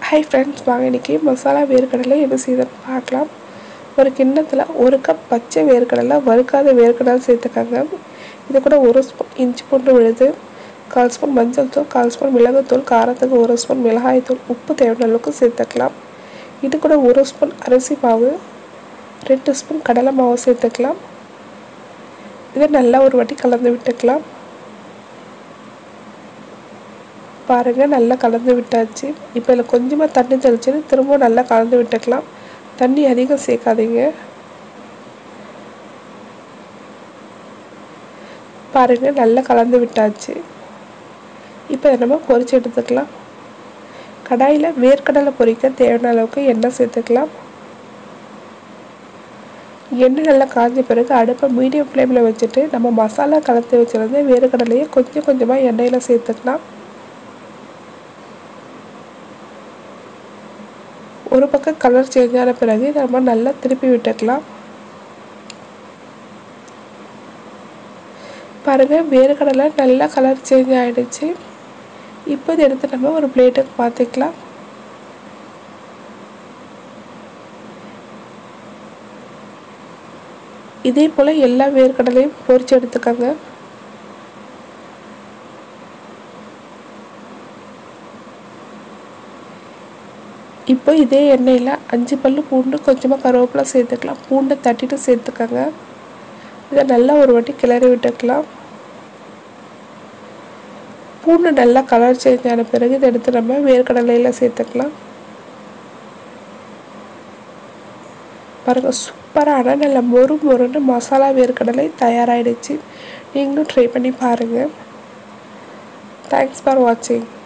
hi friends வாங்க இன்றைக்கி மசாலா வேர்க்கடலை என்ன செய்யுதுன்னு பார்க்கலாம் ஒரு கிண்ணத்தில் ஒரு கப் பச்சை வேர்க்கடலை வறுக்காத வேர்க்கடலை சேர்த்துக்காங்க இது கூட ஒரு ஸ்பூன் இஞ்சி பூண்டு விழுது கால் ஸ்பூன் மஞ்சள் தூள் கால் ஸ்பூன் மிளகுத்தூள் காரத்துக்கு ஒரு ஸ்பூன் மிளகாய் தூள் உப்பு தேவையான அளவுக்கு சேர்த்துக்கலாம் இது கூட ஒரு ஸ்பூன் அரிசி மாவு ரெண்டு ஸ்பூன் கடலை மாவு சேர்த்துக்கலாம் இதை நல்லா ஒரு வாட்டி கலந்து விட்டுக்கலாம் பாருங்கள் நல்லா கலந்து விட்டாச்சு இப்போ இதில் கொஞ்சமாக தண்ணி தெளிச்சுட்டு திரும்பவும் நல்லா கலந்து விட்டுக்கலாம் தண்ணி அதிகம் சேர்க்காதீங்க பாருங்கள் நல்லா கலந்து விட்டாச்சு இப்போ இதை நம்ம பொரிச்சு எடுத்துக்கலாம் கடாயில் வேர்க்கடலை பொரிக்க தேவையான அளவுக்கு எண்ணெய் சேர்த்துக்கலாம் எண்ணெய் நல்லா காஞ்ச பிறகு அடுப்பை மீடியம் ஃப்ளேமில் வச்சுட்டு நம்ம மசாலா கலந்து வச்சுருந்து வேர்க்கடலையை கொஞ்சம் கொஞ்சமாக எண்ணெயில் சேர்த்துக்கலாம் ஒரு பக்கம் கலர் சேஞ்ச் ஆன பிறகு இதை நம்ம நல்லா திருப்பி விட்டுக்கலாம் பாருங்கள் வேர்க்கடலை நல்லா கலர் சேஞ்ச் ஆகிடுச்சு இப்போ இதை எடுத்து நம்ம ஒரு பிளேட்டுக்கு மாற்றிக்கலாம் இதே போல் எல்லா வேர்க்கடலையும் பொரித்து எடுத்துக்கோங்க இப்போ இதே எண்ணெயில் அஞ்சு பல் பூண்டு கொஞ்சமாக கருவேப்பிலை சேர்த்துக்கலாம் பூண்டை தட்டிட்டு சேர்த்துக்கோங்க இதை நல்லா ஒரு வாட்டி கிளறி விட்டுக்கலாம் பூண்டு நல்லா கலர் சேஞ்ச் ஆன பிறகு இதை எடுத்து நம்ம வேர்க்கடலையில் சேர்த்துக்கலாம் பாருங்கள் சூப்பரான நல்ல மொறு மொறுன்னு மசாலா வேர்க்கடலை தயாராகிடுச்சு நீங்களும் ட்ரை பண்ணி பாருங்கள் தேங்க்ஸ் ஃபார் வாட்சிங்